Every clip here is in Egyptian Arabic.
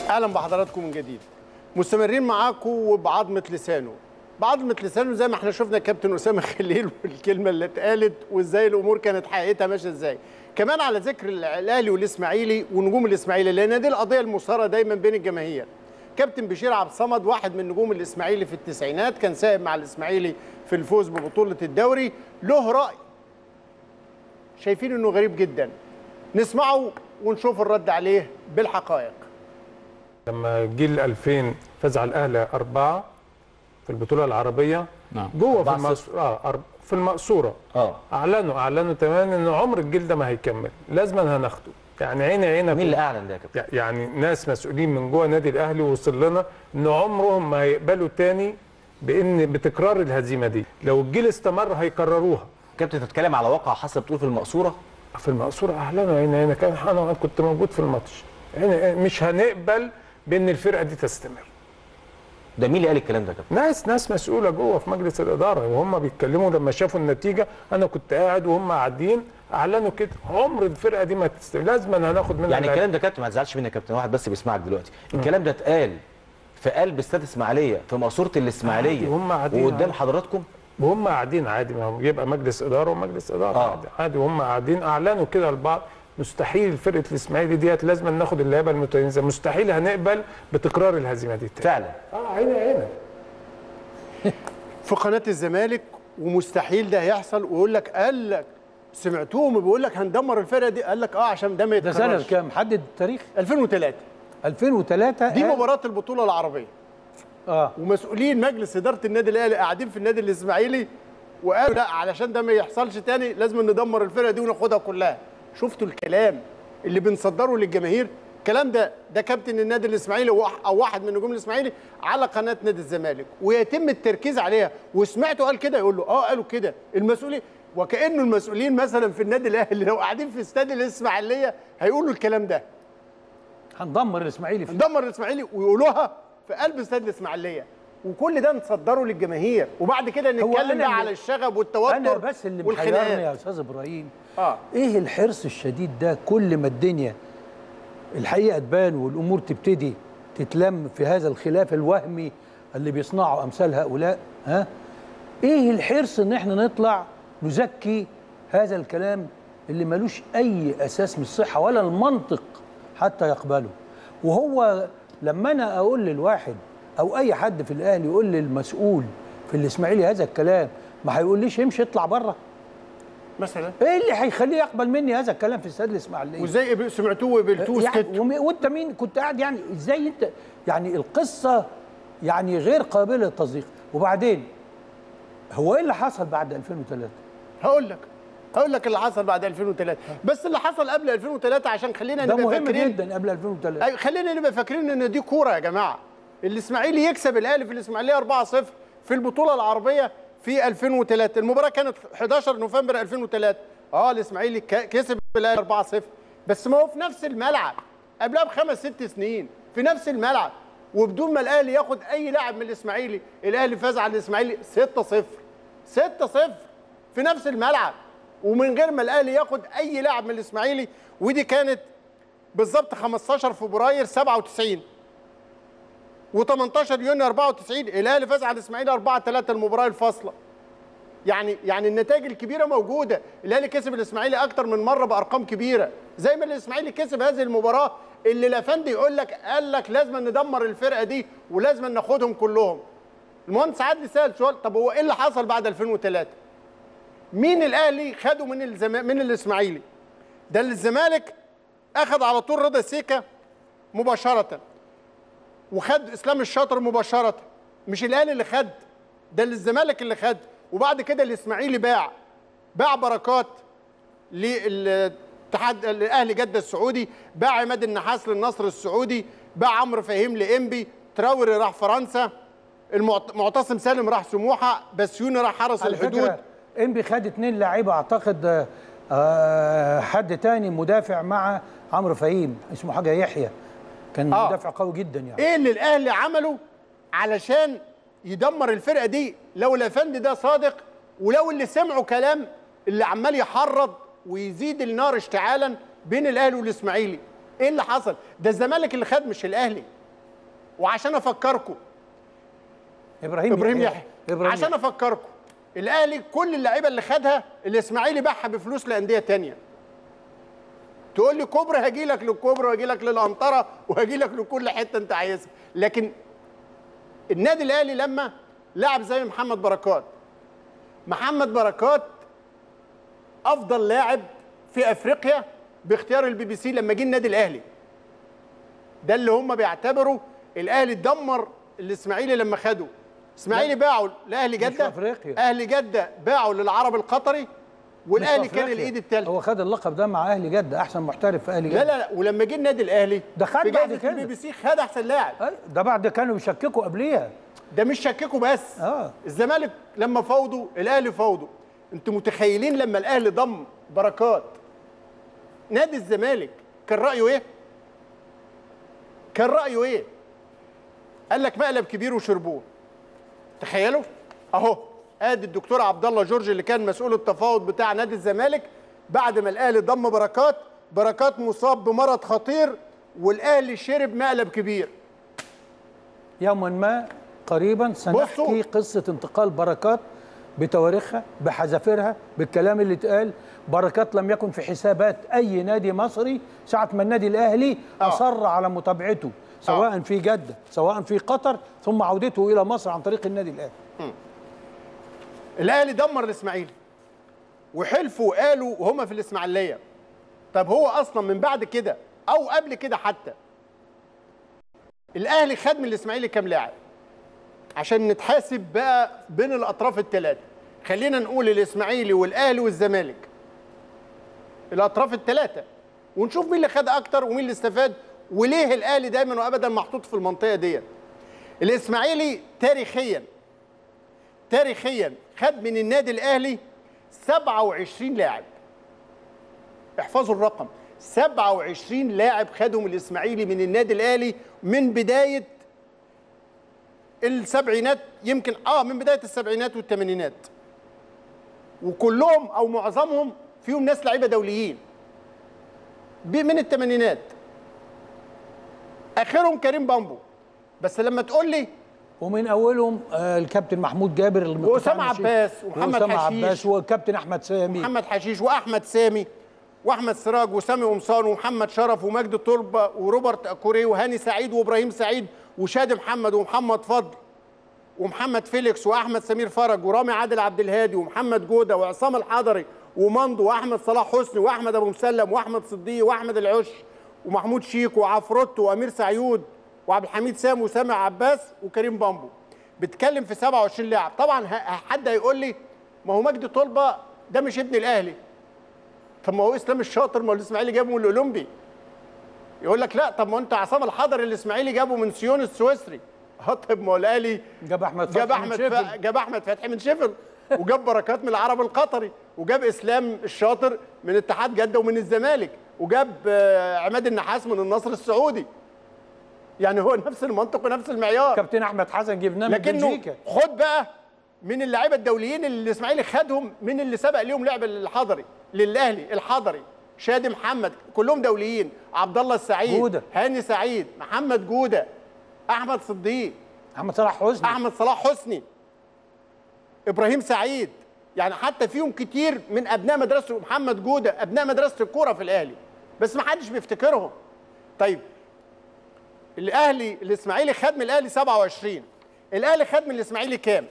اهلا بحضراتكم من جديد مستمرين معاكم وبعظمه لسانه بعظمه لسانه زي ما احنا شفنا كابتن اسامه خليل والكلمه اللي اتقالت وازاي الامور كانت حقيقتها ماشيه ازاي كمان على ذكر الاهلي والاسماعيلي ونجوم الاسماعيلي لان دي القضيه المثاره دايما بين الجماهير كابتن بشير عبد الصمد واحد من نجوم الاسماعيلي في التسعينات كان سائب مع الاسماعيلي في الفوز ببطوله الدوري له راي شايفين انه غريب جدا نسمعه ونشوف الرد عليه بالحقائق لما جيل 2000 فاز على الاهلي أربعة في البطولة العربية نعم. جوه في أربعة المقصورة اه أرب- في المقصورة اه اعلنوا اعلنوا تماما ان عمر الجيل ده ما هيكمل لازما هناخده يعني عيني عينك مين اللي اعلن ده يا كابتن؟ يعني ناس مسؤولين من جوه نادي الاهلي وصل لنا ان عمرهم ما هيقبلوا تاني بان بتكرار الهزيمه دي لو الجيل استمر هيكرروها كابتن تتكلم على واقع حصل بتقول في المقصوره في المقصورة اعلنوا عيني عينك انا أنا كنت موجود في الماتش يعني مش هنقبل بان الفرقه دي تستمر ده مين اللي قال الكلام ده يا كابتن؟ ناس ناس مسؤوله جوه في مجلس الاداره وهم بيتكلموا لما شافوا النتيجه انا كنت قاعد وهم قاعدين اعلنوا كده عمر الفرقه دي ما تستمر لازم هناخد منها يعني العلاج. الكلام ده يا كابتن ما تزعلش مني يا كابتن واحد بس بيسمعك دلوقتي الكلام ده اتقال في قلب استاد اسماعيليه في مقصوره الاسماعيليه عادي، هم قاعدين وقدام عادي. حضراتكم وهم قاعدين عادي ما هو يبقى مجلس اداره ومجلس اداره آه. عادي عادي وهم قاعدين اعلنوا كده لبعض مستحيل فرقه الاسماعيلي ديت لازم ناخد اللعيبه المتميزه مستحيل هنقبل بتكرار الهزيمه دي تاني فعلا اه عيني عينك في قناه الزمالك ومستحيل ده هيحصل ويقول لك قال لك سمعتوهم بيقول لك هندمر الفرقه دي قال لك اه عشان ده ما ده سنة يتكررش كام؟ حدد التاريخ 2003 2003 دي قال- مباراه البطوله العربيه اه ومسؤولين مجلس اداره النادي الاهلي قاعدين في النادي الاسماعيلي وقالوا لا علشان ده ما يحصلش تاني لازم ندمر الفرقه دي وناخدها كلها شفتوا الكلام اللي بنصدره للجماهير الكلام ده ده كابتن النادي الاسماعيلي واح- او واحد من نجوم الاسماعيلي على قناه نادي الزمالك ويتم التركيز عليها وسمعته قال كده يقول له اه قالوا كده المسؤولين وكانه المسؤولين مثلا في النادي الاهلي لو قاعدين في استاد الاسماعيليه هيقولوا الكلام ده هندمر الاسماعيلي في ندمر الاسماعيلي ويقولوها في قلب استاد الاسماعيليه وكل ده نصدره للجماهير وبعد كده هو نتكلم أنا بقى اللي- على الشغب والتوتر انا بس اللي محيرني يا والخناقات استاذ ابراهيم اه ايه الحرص الشديد ده كل ما الدنيا الحقيقه تبان والامور تبتدي تتلم في هذا الخلاف الوهمي اللي بيصنعه امثال هؤلاء ها ايه الحرص ان احنا نطلع نزكي هذا الكلام اللي ملوش اي اساس من الصحه ولا المنطق حتى يقبله وهو لما انا اقول للواحد او اي حد في الاهلي يقول للمسؤول في الاسماعيلي هذا الكلام ما هيقوليش امشي اطلع بره مثلا ايه اللي هيخليه يقبل مني هذا الكلام في استاد الاسماعيليه وازاي قبل- سمعتوه وقبلتوه يعني وسكتوا وم- وانت مين كنت قاعد يعني ازاي انت يعني القصه يعني غير قابله للتصديق وبعدين هو ايه اللي حصل بعد 2003 هقول لك هقول لك اللي حصل بعد 2003 بس اللي حصل قبل 2003 عشان خلينا ده نبقى مهم فاكرين جدا قبل 2003 أيوة خلينا نبقى فاكرين ان دي كوره يا جماعه الاسماعيلي يكسب الاهلي في الاسماعيليه 4-0 في البطوله العربيه في 2003 المباراه كانت 11 نوفمبر 2003 اه الاسماعيلي ك- كسب الاهلي 4-0 بس ما هو في نفس الملعب قبلها بخمس ست سنين في نفس الملعب وبدون ما الاهلي ياخد اي لاعب من الاسماعيلي الاهلي فاز على الاسماعيلي 6-0 6-0 في نفس الملعب ومن غير ما الاهلي ياخد اي لاعب من الاسماعيلي ودي كانت بالظبط 15 فبراير 97 و18 يونيو 94 الاهلي فاز على الاسماعيلي 4 3 المباراه الفاصله يعني يعني النتائج الكبيره موجوده الاهلي كسب الاسماعيلي اكتر من مره بارقام كبيره زي ما الاسماعيلي كسب هذه المباراه اللي لافندي يقول لك قال لك لازم ندمر الفرقه دي ولازم ناخدهم كلهم المهندس عادل سال سؤال طب هو ايه اللي حصل بعد 2003 مين الاهلي خده من الزم... من الاسماعيلي ده اللي الزمالك اخذ على طول رضا سيكا مباشره وخد اسلام الشاطر مباشره مش الاهلي اللي خد ده اللي الزمالك اللي خد وبعد كده الاسماعيلي باع باع بركات للاتحاد الاهلي جده السعودي باع عماد النحاس للنصر السعودي باع عمرو فهيم لانبي تراوري راح فرنسا المعت- معتصم سالم راح سموحه بسيوني راح حرس على الحدود فكره انبي خد اتنين لعيبه اعتقد آه، آه، حد تاني مدافع مع عمرو فهيم اسمه حاجه يحيى كان آه. مدافع قوي جدا يعني ايه اللي الاهلي عمله علشان يدمر الفرقه دي لو الافندي ده صادق ولو اللي سمعوا كلام اللي عمال يحرض ويزيد النار اشتعالا بين الاهلي والاسماعيلي ايه اللي حصل ده الزمالك اللي خد مش الاهلي وعشان افكركم ابراهيم ابراهيم يحيى ابراهيم عشان افكركم الاهلي كل اللعيبه اللي خدها الاسماعيلي باعها بفلوس لانديه تانية تقول لي كوبري هاجي لك للكوبري وهاجي لك للانطره وهاجي لك لكل حته انت عايزها لكن النادي الاهلي لما لعب زي محمد بركات محمد بركات افضل لاعب في افريقيا باختيار البي بي سي لما جه النادي الاهلي ده اللي هم بيعتبروا الاهلي دمر الاسماعيلي لما خده اسماعيلي باعوا لاهلي مش في جده أفريقيا. اهلي جده باعوا للعرب القطري والاهلي مش في كان أفريقيا. الايد الثالثه هو خد اللقب ده مع اهلي جده احسن محترف في اهلي جده لا لا لا ولما جه النادي الاهلي ده خد في بعد جائزه كده. البي بي سي خد احسن لاعب أي، ده بعد كانوا بيشككوا قبليها ده مش شككوا بس اه الزمالك لما فوضوا الاهلي فوضوا انتوا متخيلين لما الاهلي ضم بركات نادي الزمالك كان رايه ايه كان رايه ايه قال لك مقلب كبير وشربوه تخيلوا اهو ادي الدكتور عبد الله جورج اللي كان مسؤول التفاوض بتاع نادي الزمالك بعد ما الاهلي ضم بركات بركات مصاب بمرض خطير والاهلي شرب مقلب كبير يوما ما قريبا سنحكي بصوا. قصه انتقال بركات بتواريخها بحذافيرها بالكلام اللي اتقال بركات لم يكن في حسابات اي نادي مصري ساعه ما النادي الاهلي آه. اصر على متابعته سواء في جده سواء في قطر ثم عودته الى مصر عن طريق النادي الاهلي الاهلي دمر الاسماعيلي وحلفوا وقالوا وهم في الاسماعيليه طب هو اصلا من بعد كده او قبل كده حتى الاهلي خد من الاسماعيلي كام لاعب عشان نتحاسب بقى بين الاطراف الثلاثه خلينا نقول الاسماعيلي والاهلي والزمالك الاطراف الثلاثه ونشوف مين اللي خد اكتر ومين اللي استفاد وليه الاهلي دايما وابدا محطوط في المنطقه ديت الاسماعيلي تاريخيا تاريخيا خد من النادي الاهلي 27 لاعب احفظوا الرقم 27 لاعب خدهم الاسماعيلي من النادي الاهلي من بدايه السبعينات يمكن اه من بدايه السبعينات والثمانينات وكلهم او معظمهم فيهم ناس لعيبه دوليين ب- من الثمانينات اخرهم كريم بامبو بس لما تقول لي ومن اولهم آه الكابتن محمود جابر اللي وأسامة ماشي. عباس ومحمد وأسامة حشيش. عباس والكابتن احمد سامي محمد حشيش واحمد سامي واحمد سراج وسامي قمصان ومحمد شرف ومجدي طلبه وروبرت اكوري وهاني سعيد وابراهيم سعيد وشادي محمد ومحمد فضل ومحمد فيليكس واحمد سمير فرج ورامي عادل عبد الهادي ومحمد جوده وعصام الحضري ومندو واحمد صلاح حسني واحمد ابو مسلم واحمد صديق واحمد العش ومحمود شيك وعفروتو وامير سعيود وعبد الحميد سامي وسامع عباس وكريم بامبو بتكلم في 27 لاعب طبعا ه- حد هيقول لي ما هو مجدي طلبه ده مش ابن الاهلي طب ما هو اسلام الشاطر ما هو الاسماعيلي جابه من الاولمبي يقول لك لا طب ما انت عصام الحضري الاسماعيلي جابه من سيون السويسري اه طب ما هو الاهلي جاب احمد جاب فتحي من احمد شيفيلد. ف... جاب احمد فتحي من شيفيلد وجاب بركات من العرب القطري وجاب اسلام الشاطر من اتحاد جده ومن الزمالك وجاب آه، عماد النحاس من النصر السعودي يعني هو نفس المنطق ونفس المعيار كابتن احمد حسن جبناه من لكنه بلجيكا خد بقى من اللعيبه الدوليين اللي الاسماعيلي خدهم من اللي سبق ليهم لعب الحضري للاهلي الحضري شادي محمد كلهم دوليين عبد الله السعيد جودة. هاني سعيد محمد جوده احمد صديق احمد صلاح حسني احمد صلاح حسني ابراهيم سعيد يعني حتى فيهم كتير من ابناء مدرسه محمد جوده ابناء مدرسه الكوره في الاهلي بس ما حدش بيفتكرهم طيب الاهلي الاسماعيلي خد من الاهلي 27 الاهلي خد من الاسماعيلي كام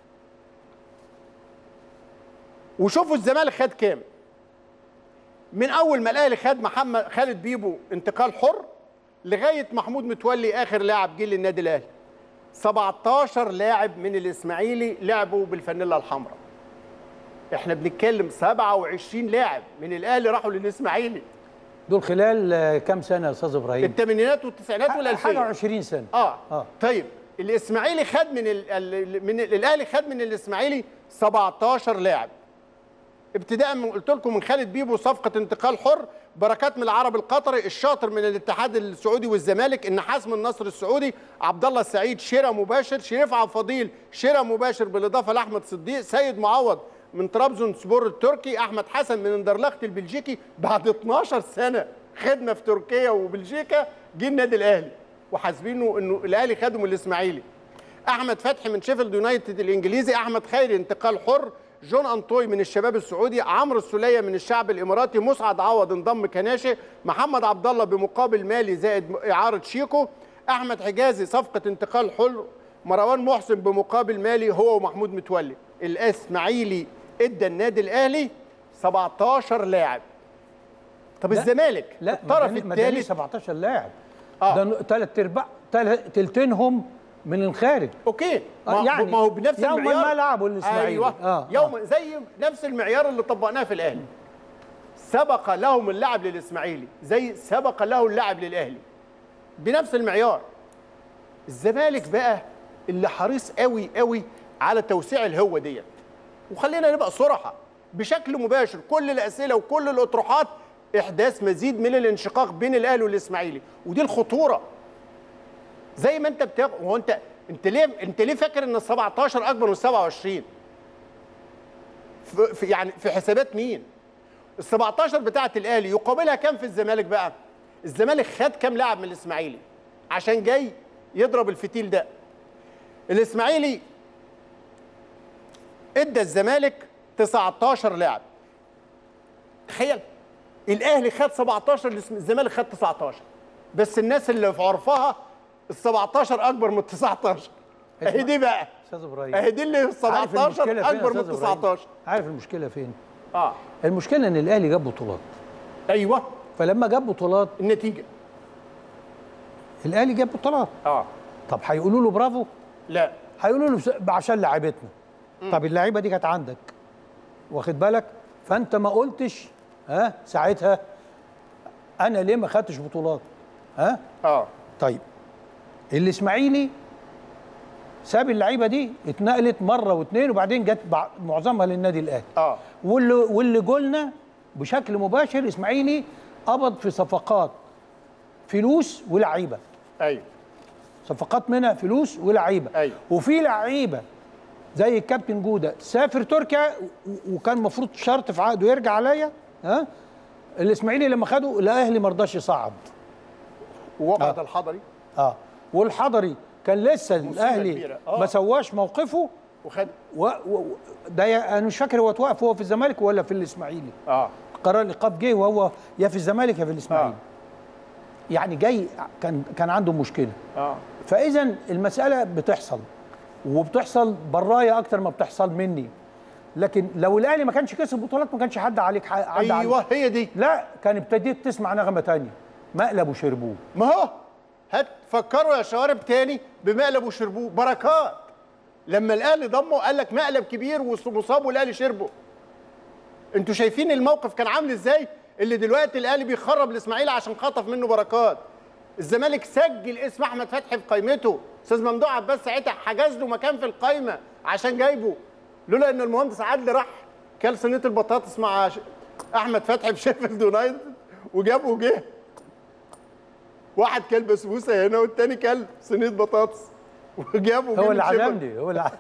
وشوفوا الزمالك خد كام من اول ما الاهلي خد محمد خالد بيبو انتقال حر لغايه محمود متولي اخر لاعب جه للنادي الاهلي 17 لاعب من الاسماعيلي لعبوا بالفانيلا الحمراء احنا بنتكلم 27 لاعب من الاهلي راحوا للاسماعيلي دول خلال آه، كام سنه يا استاذ ابراهيم الثمانينات والتسعينات حاجه والالفيه 20 سنه اه, آه. طيب الاسماعيلي خد من ال... ال- من ال- الاهلي خد من الاسماعيلي 17 لاعب ابتداء من قلت لكم من خالد بيبو صفقه انتقال حر بركات من العرب القطري الشاطر من الاتحاد السعودي والزمالك النحاس من النصر السعودي عبد الله السعيد شراء مباشر شريف عبد الفضيل شراء مباشر بالاضافه لاحمد صديق سيد معوض من طرابزون سبور التركي احمد حسن من اندرلخت البلجيكي بعد 12 سنه خدمه في تركيا وبلجيكا جه النادي الاهلي وحاسبينه انه الاهلي خده من الاسماعيلي احمد فتحي من شيفيلد يونايتد الانجليزي احمد خيري انتقال حر جون انطوي من الشباب السعودي عمرو السوليه من الشعب الاماراتي مسعد عوض انضم كناشئ محمد عبد الله بمقابل مالي زائد اعاره شيكو احمد حجازي صفقه انتقال حر مروان محسن بمقابل مالي هو ومحمود متولي الاسماعيلي ادى النادي الاهلي 17 لاعب طب لا، الزمالك لا الطرف ما ادانيش الثالث 17 لاعب آه. ده ثلاث ارباع تل- تلتينهم من الخارج اوكي آه، ما, يعني ما هو بنفس يوم المعيار ما لعبوا الإسماعيلي. ايوه آه، يوم زي نفس المعيار اللي طبقناه في الاهلي سبق لهم اللاعب للاسماعيلي زي سبق له اللاعب للاهلي بنفس المعيار الزمالك بقى اللي حريص قوي قوي على توسيع الهوه ديت وخلينا نبقى صراحه بشكل مباشر كل الاسئله وكل الاطروحات احداث مزيد من الانشقاق بين الاهلي والاسماعيلي ودي الخطوره زي ما انت بتاخد هو انت انت ليه انت ليه فاكر ان ال 17 اكبر من ال 27 في في- يعني في حسابات مين ال 17 بتاعه الاهلي يقابلها كام في الزمالك بقى الزمالك خد كام لاعب من الاسماعيلي عشان جاي يضرب الفتيل ده الاسماعيلي ادى الزمالك 19 لاعب تخيل الاهلي خد 17 الاسم- الزمالك خد 19 بس الناس اللي في عرفها ال 17 اكبر من ال 19 اهي دي بقى استاذ ابراهيم اهي دي اللي ال عارف 17 المشكلة فين يا اكبر من ال أستاذ إبراهيم؟ 19 عارف المشكله فين اه المشكله ان الاهلي جاب بطولات ايوه فلما جاب بطولات النتيجه الاهلي جاب بطولات اه طب هيقولوا له برافو لا هيقولوا له بس- عشان لعيبتنا طب اللعيبه دي كانت عندك واخد بالك فانت ما قلتش ها ساعتها انا ليه ما خدتش بطولات ها اه طيب الاسماعيلي ساب اللعيبه دي اتنقلت مره واثنين وبعدين جت بع- معظمها للنادي الاهلي اه واللي واللي قلنا بشكل مباشر اسماعيلي قبض في صفقات فلوس ولعيبه ايوه صفقات منها فلوس ولعيبه أيوة. وفي لعيبه زي الكابتن جوده سافر تركيا و- وكان المفروض شرط في عقده يرجع عليا ها الاسماعيلي لما خده الاهلي ما رضاش يصعد ووقعت الحضري اه والحضري كان لسه الاهلي كبيرة. آه. ما سواش موقفه وخد و... و... ده يا- انا مش فاكر هو اتوقف هو في الزمالك ولا في الاسماعيلي اه قرار الايقاف جه وهو يا في الزمالك يا في الاسماعيلي آه. يعني جاي كان كان عنده مشكله اه فاذا المساله بتحصل وبتحصل برايا اكتر ما بتحصل مني لكن لو الاهلي ما كانش كسب بطولات ما كانش حد عليك عدى عليك. ايوه هي دي لا كان ابتديت تسمع نغمه تانية مقلب وشربوه ما هو هات فكروا يا شوارب تاني بمقلب وشربوه بركات لما الاهلي ضمه قال لك مقلب كبير ومصاب والاهلي شربه انتوا شايفين الموقف كان عامل ازاي اللي دلوقتي الاهلي بيخرب الاسماعيلي عشان خطف منه بركات الزمالك سجل اسم احمد فتحي في قائمته استاذ ممدوح عباس ساعتها حجز له مكان في القايمه عشان جايبه لولا ان المهندس عادل راح كل صينيه البطاطس مع ش- احمد فتحي في شيفيلد يونايتد وجابه وجه واحد كل بسبوسه هنا والتاني كل صينيه بطاطس وجابه وجه هو من اللي شيفيلد. عزمني هو اللي ع-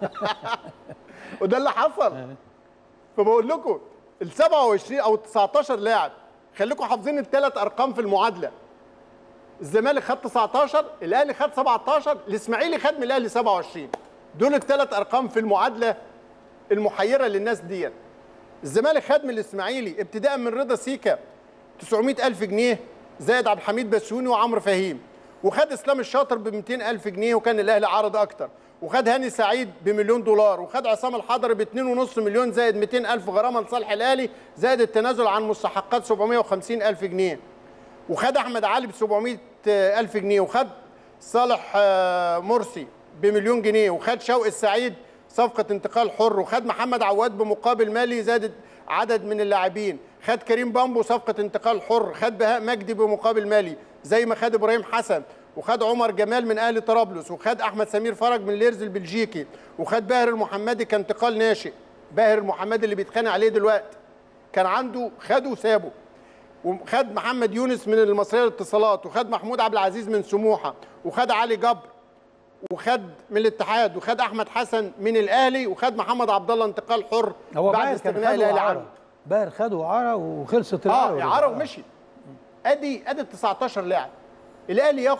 وده اللي حصل فبقول لكم ال 27 او ال 19 لاعب خليكم حافظين الثلاث ارقام في المعادله الزمالك خد 19 الاهلي خد 17 الاسماعيلي خد من الاهلي 27 دول الثلاث ارقام في المعادله المحيره للناس ديت الزمالك خد من الاسماعيلي ابتداء من رضا سيكا 900 ألف جنيه زائد عبد الحميد بسيوني وعمرو فهيم وخد اسلام الشاطر ب 200 ألف جنيه وكان الاهلي عرض اكتر وخد هاني سعيد بمليون دولار وخد عصام الحضري ب 2.5 مليون زائد 200 ألف غرامه لصالح الاهلي زائد التنازل عن مستحقات 750 ألف جنيه وخد احمد علي ب 700 الف جنيه وخد صالح آه، مرسي بمليون جنيه وخد شوقي السعيد صفقه انتقال حر وخد محمد عواد بمقابل مالي زادت عدد من اللاعبين خد كريم بامبو صفقه انتقال حر خد بهاء مجدي بمقابل مالي زي ما خد ابراهيم حسن وخد عمر جمال من اهلي طرابلس وخد احمد سمير فرج من ليرز البلجيكي وخد باهر المحمدي كانتقال ناشئ باهر المحمدي اللي بيتخانق عليه دلوقتي كان عنده خده وسابه وخد محمد يونس من المصريه للاتصالات وخد محمود عبد العزيز من سموحه وخد علي جبر وخد من الاتحاد وخد احمد حسن من الاهلي وخد محمد عبد الله انتقال حر هو بعد باهر كان استغناء خده الاهلي عنه اعاره باهر خده اعاره وخلصت اه العاره اعاره ومشي ادي ادي 19 لاعب الاهلي ياخد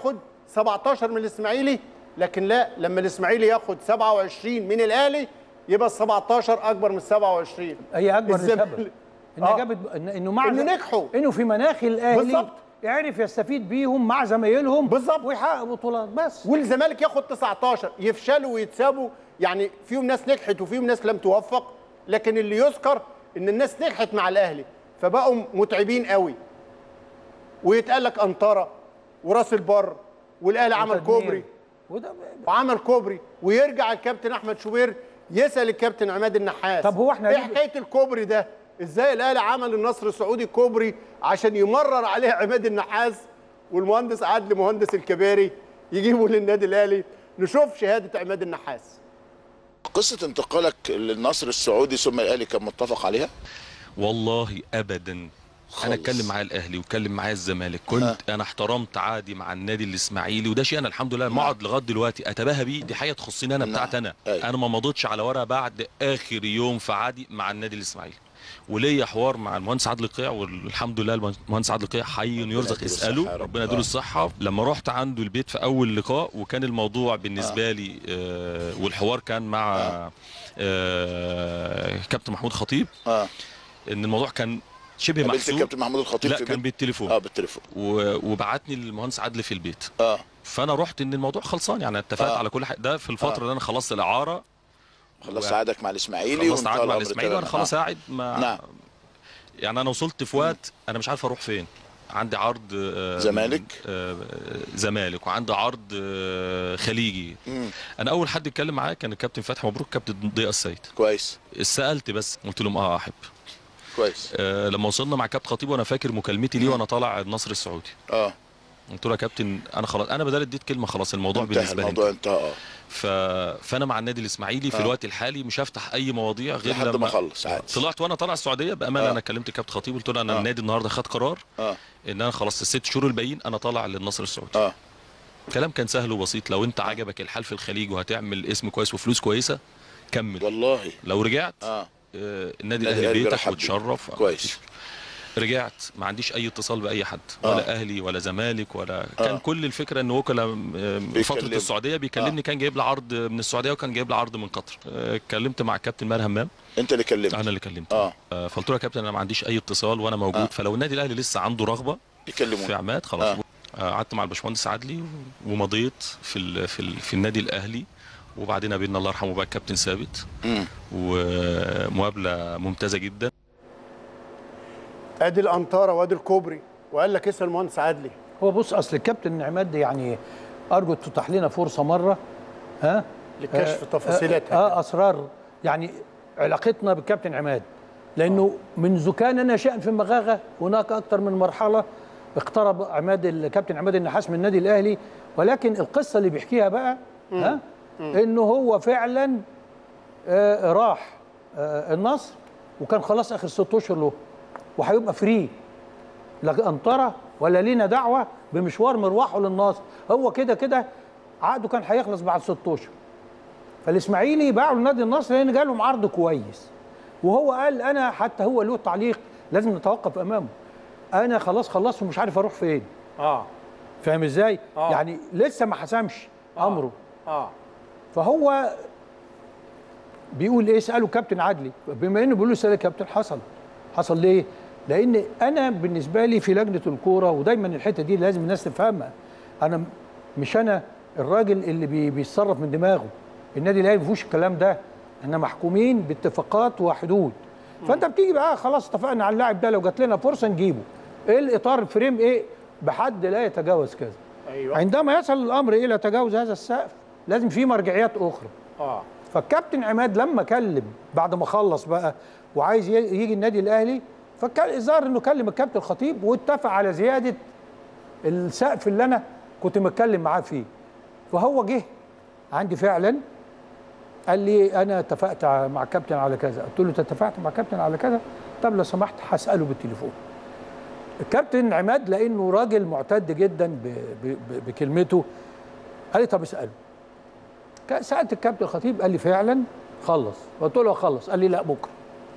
17 من الاسماعيلي لكن لا لما الاسماعيلي ياخد 27 من الاهلي يبقى ال 17 اكبر من ال 27 هي اكبر الزمالك- سبب انها آه. جابت إن- انه مع إنه نجحوا. انه في مناخ الاهلي بالظبط. يعرف يستفيد بيهم مع زمايلهم بالظبط. ويحقق بطولات بس والزمالك ياخد 19 يفشلوا ويتسابوا يعني فيهم ناس نجحت وفيهم ناس لم توفق لكن اللي يذكر ان الناس نجحت مع الاهلي فبقوا متعبين قوي ويتقال لك انطره وراس البر والاهلي عمل وتدمير. كوبري وده وعمل كوبري ويرجع الكابتن احمد شوبير يسال الكابتن عماد النحاس طب هو إحنا ايه ليه- حكايه الكوبري ده ازاي الاهلي عمل النصر السعودي كوبري عشان يمرر عليه عماد النحاس والمهندس عادل مهندس الكباري يجيبوا للنادي الاهلي نشوف شهاده عماد النحاس قصة انتقالك للنصر السعودي ثم الاهلي كان متفق عليها؟ والله ابدا خالص. انا اتكلم معايا الاهلي واتكلم معايا الزمالك كنت انا احترمت عادي مع النادي الاسماعيلي وده شيء انا الحمد لله ما اقعد لغايه دلوقتي اتباهى بيه دي حاجه تخصني انا نعم. بتاعت انا أيوة. انا ما مضيتش على ورقه بعد اخر يوم في عادي مع النادي الاسماعيلي وليا حوار مع المهندس عادل القيع والحمد لله المهندس عادل القيع حي يرزق يديله الصحة اساله يا رب. ربنا يديله آه. الصحه لما رحت عنده البيت في اول لقاء وكان الموضوع بالنسبه لي آه والحوار كان مع آه كابتن محمود خطيب اه ان الموضوع كان شبه قابلت محسوب الكابتن محمود الخطيب لا في كان بيت- بالتليفون اه بالتليفون و- وبعتني المهندس عادل في البيت اه فانا رحت ان الموضوع خلصان يعني اتفقت آه. على كل حاجه ده في الفتره اللي انا خلصت الاعاره خلصت و- عقدك مع الاسماعيلي خلصت عقد وانتهى مع الأمر الاسماعيلي وانا تمام. خلاص آه. قاعد ما نعم. يعني انا وصلت في وقت انا مش عارف اروح فين عندي عرض آه، زمالك؟ آه، زمالك وعندي عرض آه، خليجي مم. انا اول حد اتكلم معايا كان الكابتن فتحي مبروك كابتن ضياء السيد كويس سالت بس قلت لهم اه احب كويس آه، لما وصلنا مع كابتن خطيب وانا فاكر مكالمتي ليه وانا طالع النصر السعودي اه قلت له يا كابتن انا خلاص انا بدل اديت كلمه خلاص الموضوع انتهى بالنسبه لي الموضوع انتهى. انتهى اه ف... فانا مع النادي الاسماعيلي في آه. الوقت الحالي مش هفتح اي مواضيع غير لحد لما ما اخلص عادي طلعت وانا طالع السعوديه بامانه آه. انا كلمت كابتن خطيب قلت له انا آه. النادي النهارده خد قرار اه ان انا خلاص الست شهور الباقيين انا طالع للنصر السعودي اه الكلام كان سهل وبسيط لو انت عجبك الحال في الخليج وهتعمل اسم كويس وفلوس كويسه كمل والله لو رجعت اه آه، النادي النادي الاهلي الأهلي بيتك بيرحب بيك. وتشرف كويس. رجعت ما عنديش اي اتصال باي حد آه. ولا اهلي ولا زمالك ولا كان آه. كل الفكره ان وكلاء آه، فتره بيكلمك. السعوديه بيكلمني كان جايب لي عرض من السعوديه وكان جايب لي عرض من قطر آه، اتكلمت مع الكابتن ماهر همام انت اللي كلمت انا اللي كلمته اه آه، فقلت له يا كابتن انا ما عنديش اي اتصال وانا موجود آه. فلو النادي الاهلي لسه عنده رغبه في يكلمون عماد خلاص آه. آه، قعدت مع الباشمهندس عدلي ومضيت في ال في ال في النادي الاهلي وبعدين قابلنا الله يرحمه بقى الكابتن ثابت مم. ومقابله ممتازه جدا ادي الانطاره وادي الكوبري وقال لك اسال المهندس عدلي هو بص اصل الكابتن عماد يعني ارجو تتاح لنا فرصه مره ها لكشف آه، تفاصيلاتها اه, آه اسرار يعني علاقتنا بالكابتن عماد لانه منذ كان ناشئا في المغاغه هناك اكثر من مرحله اقترب عماد الكابتن عماد النحاس من النادي الاهلي ولكن القصه اللي بيحكيها بقى ها انه هو فعلا آه راح آه النصر وكان خلاص اخر ست اشهر له وهيبقى فري لا انطره ولا لينا دعوه بمشوار مروحه للنصر هو كده كده عقده كان هيخلص بعد ست اشهر فالاسماعيلي باعوا لنادي النصر لان جالهم عرض كويس وهو قال انا حتى هو له تعليق لازم نتوقف امامه انا خلاص خلصت ومش عارف اروح فين اه فاهم ازاي آه. يعني لسه ما حسمش امره اه فهو بيقول ايه اساله كابتن عدلي بما انه بيقول له اسال كابتن حصل حصل ليه لان انا بالنسبه لي في لجنه الكوره ودايما الحته دي لازم الناس تفهمها انا م- مش انا الراجل اللي بي بيتصرف من دماغه النادي الاهلي ما فيهوش الكلام ده احنا محكومين باتفاقات وحدود فانت بتيجي بقى خلاص اتفقنا على اللاعب ده لو جات لنا فرصه نجيبه ايه الاطار الفريم ايه بحد لا يتجاوز كذا ايوه عندما يصل الامر الى تجاوز هذا السقف لازم في مرجعيات اخرى اه فالكابتن عماد لما كلم بعد ما خلص بقى وعايز ي- يجي النادي الاهلي فكان الظاهر انه كلم الكابتن الخطيب واتفق على زياده السقف اللي انا كنت متكلم معاه فيه فهو جه عندي فعلا قال لي انا اتفقت ع- مع الكابتن على كذا قلت له انت اتفقت مع الكابتن على كذا طب لو سمحت هساله بالتليفون الكابتن عماد لانه راجل معتد جدا ب- ب- ب- بكلمته قال لي طب اساله ك- سالت الكابتن الخطيب قال لي فعلا خلص قلت له خلص قال لي لا بكره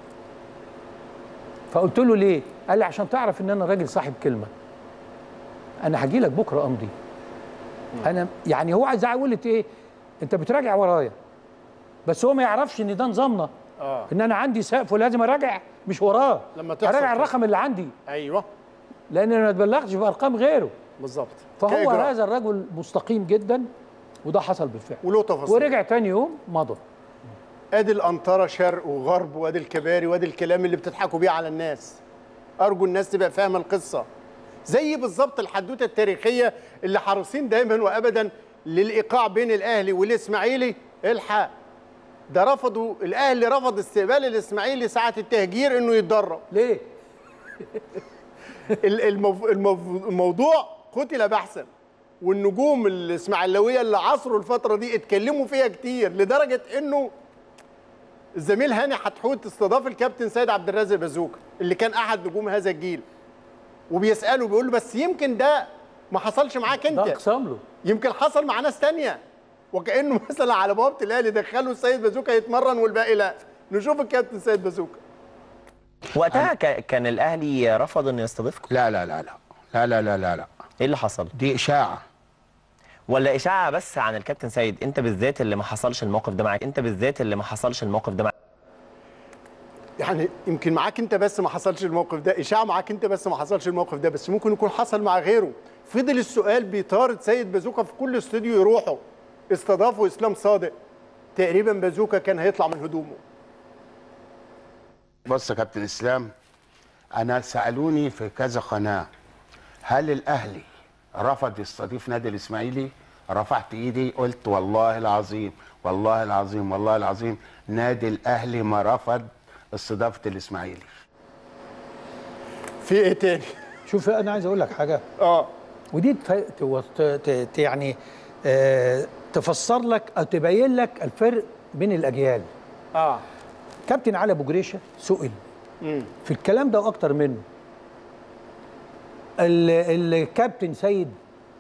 فقلت له ليه قال لي عشان تعرف ان انا راجل صاحب كلمه انا هجي لك بكره امضي انا يعني هو عايز يقول لي ايه انت بتراجع ورايا بس هو ما يعرفش ان ده نظامنا اه ان انا عندي سقف ولازم اراجع مش وراه لما تحصل اراجع كده. الرقم اللي عندي ايوه لان انا ما اتبلغتش بارقام غيره بالظبط فهو كإجراء. هذا الرجل مستقيم جدا وده حصل بالفعل وله تفاصيل ورجع تاني يوم مضى ادي الانطره شرق وغرب وادي الكباري وادي الكلام اللي بتضحكوا بيه على الناس ارجو الناس تبقى فاهمه القصه زي بالظبط الحدوته التاريخيه اللي حريصين دايما وابدا للايقاع بين الاهلي والاسماعيلي الحق ده رفضوا الاهلي رفض استقبال الاسماعيلي ساعه التهجير انه يتدرب ليه ال- المف... المف... الموضوع قتل بحثا والنجوم الاسماعيلاويه اللي عصروا الفتره دي اتكلموا فيها كتير لدرجه انه الزميل هاني حتحوت استضاف الكابتن سيد عبد الرازق بازوكا اللي كان احد نجوم هذا الجيل وبيساله بيقول له بس يمكن ده ما حصلش معاك ده انت اقسام له يمكن حصل مع ناس تانية وكانه مثلا على بوابه الاهلي دخلوا السيد بازوكا يتمرن والباقي لا نشوف الكابتن سيد بازوكا وقتها كا- كان الاهلي رفض انه يستضيفكم لا لا لا لا لا لا لا لا لا ايه اللي حصل دي اشاعه ولا اشاعه بس عن الكابتن سيد انت بالذات اللي ما حصلش الموقف ده معاك انت بالذات اللي ما حصلش الموقف ده معاك يعني يمكن معاك انت بس ما حصلش الموقف ده اشاعه معاك انت بس ما حصلش الموقف ده بس ممكن يكون حصل مع غيره فضل السؤال بيطارد سيد بازوكا في كل استوديو يروحوا استضافوا اسلام صادق تقريبا بازوكا كان هيطلع من هدومه بص يا كابتن اسلام انا سالوني في كذا قناه هل الاهلي رفض يستضيف نادي الاسماعيلي رفعت ايدي قلت والله العظيم والله العظيم والله العظيم نادي الاهلي ما رفض استضافه الاسماعيلي في ايه تاني شوف انا عايز اقول لك حاجه اه ودي تف... تو- ت... ت... ت... يعني آه... تفسر لك او تبين لك الفرق بين الاجيال اه كابتن علي ابو جريشه سئل مم. في الكلام ده واكتر منه ال- الكابتن سيد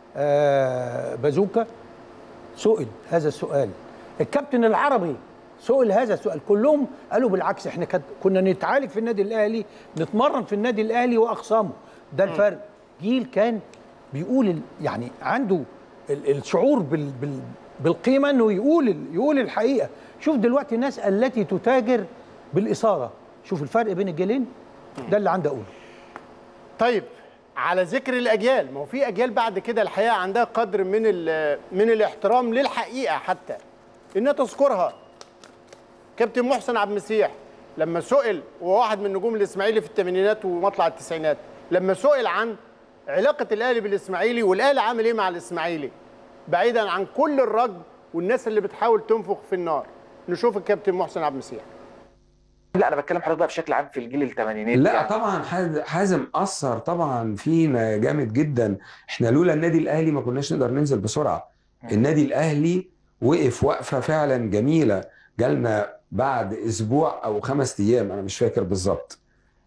آه، بازوكا سئل هذا السؤال الكابتن العربي سئل هذا السؤال كلهم قالوا بالعكس احنا كد- كنا نتعالج في النادي الاهلي نتمرن في النادي الاهلي واقسامه ده الفرق جيل كان بيقول ال- يعني عنده ال- الشعور بال بال بالقيمه انه يقول ال- يقول الحقيقه شوف دلوقتي الناس التي تتاجر بالاثاره شوف الفرق بين الجيلين ده اللي عندي اقوله طيب على ذكر الاجيال ما هو في اجيال بعد كده الحقيقه عندها قدر من ال- من الاحترام للحقيقه حتى انها تذكرها كابتن محسن عبد المسيح لما سئل وهو واحد من نجوم الاسماعيلي في الثمانينات ومطلع التسعينات لما سئل عن علاقه الاهلي بالاسماعيلي والاهلي عامل ايه مع الاسماعيلي بعيدا عن كل الرجل والناس اللي بتحاول تنفخ في النار نشوف الكابتن محسن عبد المسيح لا انا بتكلم حضرتك بقى بشكل عام في الجيل الثمانينات لا يعني. طبعا حاز- حازم اثر طبعا فينا جامد جدا احنا لولا النادي الاهلي ما كناش نقدر ننزل بسرعه النادي الاهلي وقف وقفه فعلا جميله جالنا بعد اسبوع او خمس ايام انا مش فاكر بالظبط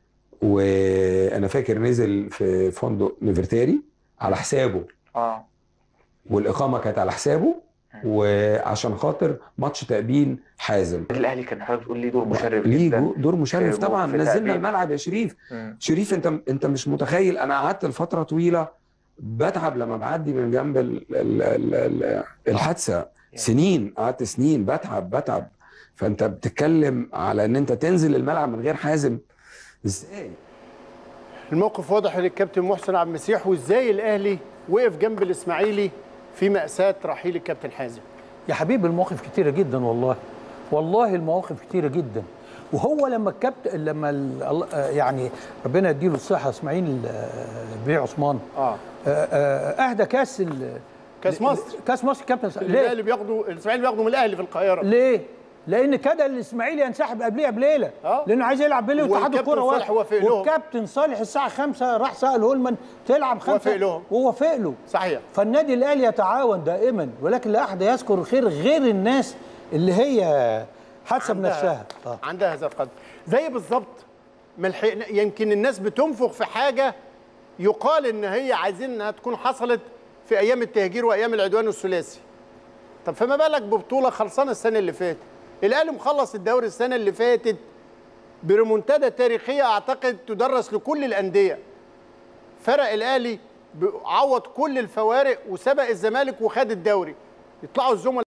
وانا فاكر نزل في فندق نيفرتاري على حسابه اه والاقامه كانت على حسابه وعشان خاطر ماتش تأبين حازم النادي الاهلي كان حضرتك بتقول ليه دور مشرف ليه جدا جو- دور مشرف في- طبعا في نزلنا تأبين. الملعب يا شريف مم. شريف انت انت مش متخيل انا قعدت لفتره طويله بتعب لما بعدي من جنب ال- ال- ال- ال- الحادثه سنين قعدت سنين بتعب بتعب فانت بتتكلم على ان انت تنزل الملعب من غير حازم ازاي الموقف واضح للكابتن محسن عبد المسيح وازاي الاهلي وقف جنب الاسماعيلي في مأساة رحيل الكابتن حازم يا حبيبي المواقف كتيرة جدا والله والله المواقف كتيرة جدا وهو لما الكابتن لما ال- الله- آه، يعني ربنا يديله الصحة اسماعيل آه، بيه عثمان اه آه، آه، اهدى كاس ال- كاس مصر كاس مصر كابتن اللي ليه؟ الاهلي بياخدوا الاسماعيلي بياخدوا من الاهلي في القاهره ليه؟ لان كده الاسماعيلي ينسحب قبليها بليله آه. لانه عايز يلعب بليله واتحاد والكابتن الكوره صالح وافق لهم. والكابتن صالح الساعه 5 راح سال هولمان تلعب 5 وافق لهم. ووافق له صحيح فالنادي الاهلي يتعاون دائما ولكن لا احد يذكر الخير غير الناس اللي هي حاسه عندها- بنفسها آه. عندها هذا القدر زي بالظبط ما لحقنا- يمكن الناس بتنفخ في حاجه يقال ان هي عايزين انها تكون حصلت في ايام التهجير وايام العدوان الثلاثي طب فما بالك ببطوله خلصانه السنه اللي فاتت الاهلي مخلص الدوري السنه اللي فاتت بريمونتادا تاريخيه اعتقد تدرس لكل الانديه فرق الاهلي ب- عوض كل الفوارق وسبق الزمالك وخد الدوري يطلعوا الزملاء